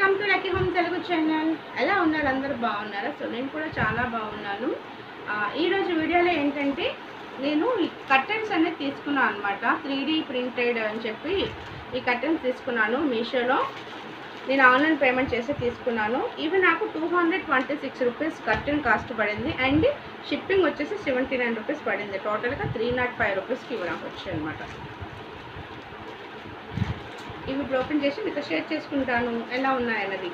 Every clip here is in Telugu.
welcome to lucky home Telugu channel ఎలా ఉన్నారు అందరూ బాగున్నారా సో నేను కూడా చాలా బాగున్నాను ఆ, ఈరోజు వీడియోలో ఏంటంటే నేను ఈ కర్టెన్స్ అనేది తీసుకున్నాను అనమాట త్రీ డీ ప్రింటెడ్ అని చెప్పి ఈ కర్టెన్స్ తీసుకున్నాను మీషోలో నేను ఆన్లైన్ పేమెంట్ చేసి తీసుకున్నాను ఇవి నాకు two hundred twenty six rupees curtain cost పడింది అండ్ షిప్పింగ్ వచ్చేసి సెవెంటీ నైన్ రూపీస్ పడింది టోటల్గా త్రీ నాట్ ఫైవ్ రూపీస్కి ఇవి నాకు వచ్చాయి అనమాట ఇవి ఇప్పుడు ఓపెన్ చేసి మీతో షేర్ చేసుకుంటాను ఎలా ఉన్నాయన్నది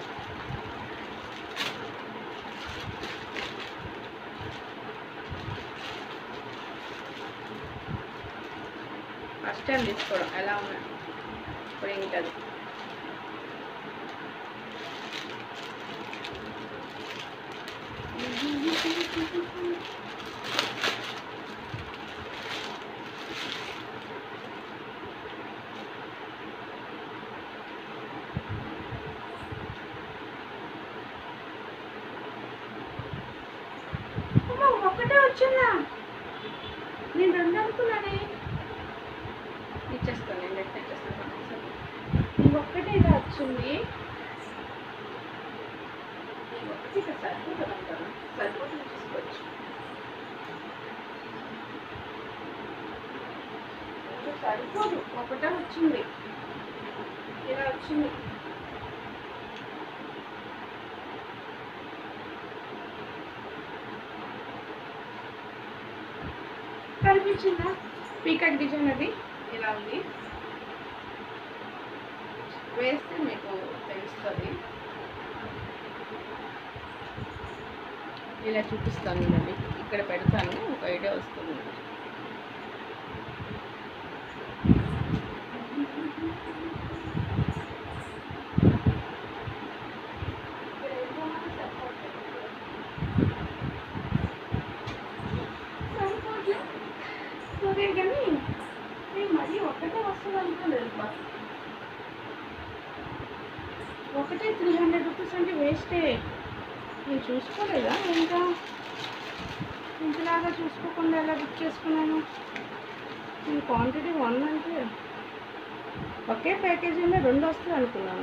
ఫస్ట్ టైం తీసుకోవడం ఎలా ఉన్నాయి ఇప్పుడు ఏంటది అమ్మా, ఒక్కటే వచ్చిందా నేను రెండు అనుకున్నానే ఇచ్చేస్తాను నేను నెట్ ఇచ్చేస్తాను ఇంకొక్కటే ఇలా వచ్చింది ఇంకొకటి ఇక్కడ సరిపోతుంది అంటాను సరిపోతుంది తీసుకోవచ్చు ఇంకా సరిపోదు ఒకటే వచ్చింది ఇలా వచ్చింది కనిపించిందా పీకక్ డిజైన్ అది ఇలా ఉంది వేస్తే మీకు తెలుస్తుంది ఇలా చూపిస్తాను అండి ఇక్కడ పెడతాను ఒక ఐడియా వస్తుంది సరే కానీ నేను మరీ ఒక్కటే వస్తుంది అనుకోలేదు బా ఒకటే త్రీ హండ్రెడ్ రూపీస్ అంటే వేస్టే నేను చూసుకోలేదా ఇంకా ఇంతలాగా చూసుకోకుండా ఎలా బుక్ చేసుకున్నాను నేను క్వాంటిటీ వన్ అంటే ఒకే ప్యాకేజీలో రెండు వస్తుంది అనుకున్నాను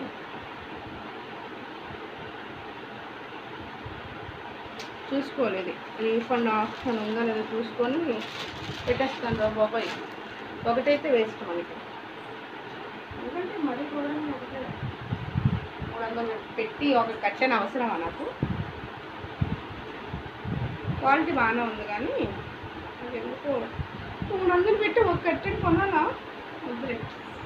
చూసుకోలేదు రీఫండ్ ఆప్షన్ ఉందా లేదో చూసుకొని పెట్టేస్తాను రా బాబాయ్ ఒకటైతే వేస్ట్ మనకి ఎందుకంటే మరీ కూడా ఒకటే మూడు వందలు పెట్టి ఒక కట్టెన అవసరమా నాకు క్వాలిటీ బాగానే ఉంది కానీ నాకు ఎందుకో మూడు వందలు పెట్టి ఒక కట్టెని కొనాలా వద్దులే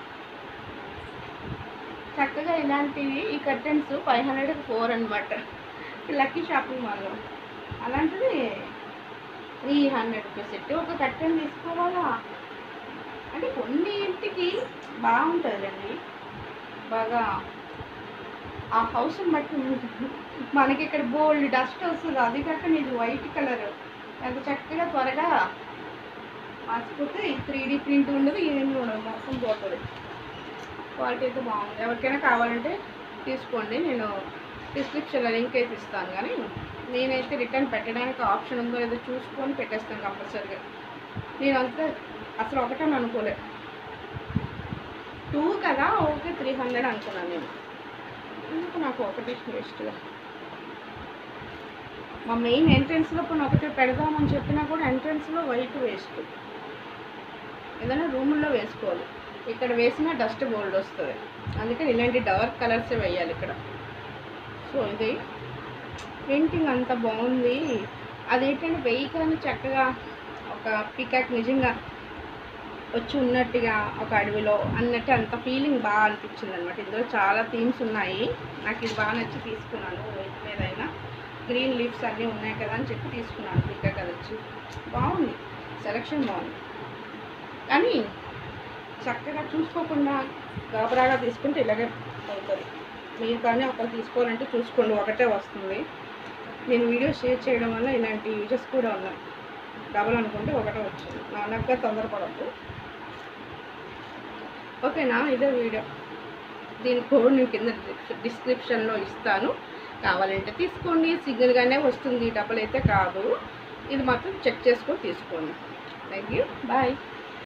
చక్కగా ఇలాంటివి ఈ కర్టెన్స్ ఫైవ్ హండ్రెడ్కి ఫోర్ అనమాట లక్కీ షాపింగ్ మాల్లో అలాంటిది త్రీ హండ్రెడ్ రూపీస్ పెట్టి ఒక కట్టెని తీసుకోవాలా అంటే కొన్ని ఇంటికి బాగుంటుందండి బాగా ఆ హౌస్ని బట్టి ఉంటుంది మనకి ఇక్కడ బోల్డ్ డస్ట్ వస్తుంది అది కాక నీది వైట్ కలర్ ఎంత చక్కగా త్వరగా మార్చిపోతే త్రీ డీ ప్రింట్ ఉండదు ఏమి ఉండదు మొత్తం పోతుంది క్వాలిటీ అయితే బాగుంది ఎవరికైనా కావాలంటే తీసుకోండి నేను డిస్క్రిప్షన్లో లింక్ అయితే ఇస్తాను కానీ నేనైతే రిటర్న్ పెట్టడానికి ఆప్షన్ ఉందో లేదో చూసుకొని పెట్టేస్తాను కంపల్సరీగా నేను అంతా అసలు ఒకటని అనుకోలే టూ కదా ఓకే త్రీ హండ్రెడ్ అనుకున్నాను నేను ఎందుకు నాకు ఒకటి వేస్ట్గా మా మెయిన్ ఎంట్రన్స్లో కొన్ని ఒకటి పెడదామని చెప్పినా కూడా ఎంట్రన్స్లో వైట్ వేస్ట్ ఏదైనా రూముల్లో వేసుకోవాలి ఇక్కడ వేసినా డస్ట్ బోల్డ్ వస్తుంది అందుకని ఇలాంటి డార్క్ కలర్సే వేయాలి ఇక్కడ సో ఇది పెయింటింగ్ అంత బాగుంది అదేంటంటే వెయ్యికని చక్కగా ఒక పికాక్ నిజంగా వచ్చి ఉన్నట్టుగా ఒక అడవిలో అన్నట్టు అంత ఫీలింగ్ బాగా అనిపించింది అనమాట ఇందులో చాలా థీమ్స్ ఉన్నాయి నాకు ఇది బాగా నచ్చి తీసుకున్నాను వైట్ మీదైనా గ్రీన్ లీవ్స్ అన్నీ ఉన్నాయి కదా అని చెప్పి తీసుకున్నాను పికాక్ అది వచ్చి బాగుంది సెలక్షన్ బాగుంది కానీ చక్కగా చూసుకోకుండా గాబరాగా తీసుకుంటే ఇలాగే అవుతుంది మీరు కానీ ఒకరు తీసుకోవాలంటే చూసుకోండి ఒకటే వస్తుంది నేను వీడియో షేర్ చేయడం వల్ల ఇలాంటి యూజెస్ కూడా ఉన్నాయి డబల్ అనుకుంటే ఒకటే వచ్చింది నాన్నగా తొందరపడద్దు ఓకేనా ఇదే వీడియో దీని కోడ్ నేను కింద డిస్క్రిప్షన్లో ఇస్తాను కావాలంటే తీసుకోండి సింగిల్గానే వస్తుంది డబల్ అయితే కాదు ఇది మాత్రం చెక్ చేసుకొని తీసుకోండి థ్యాంక్ యూ బాయ్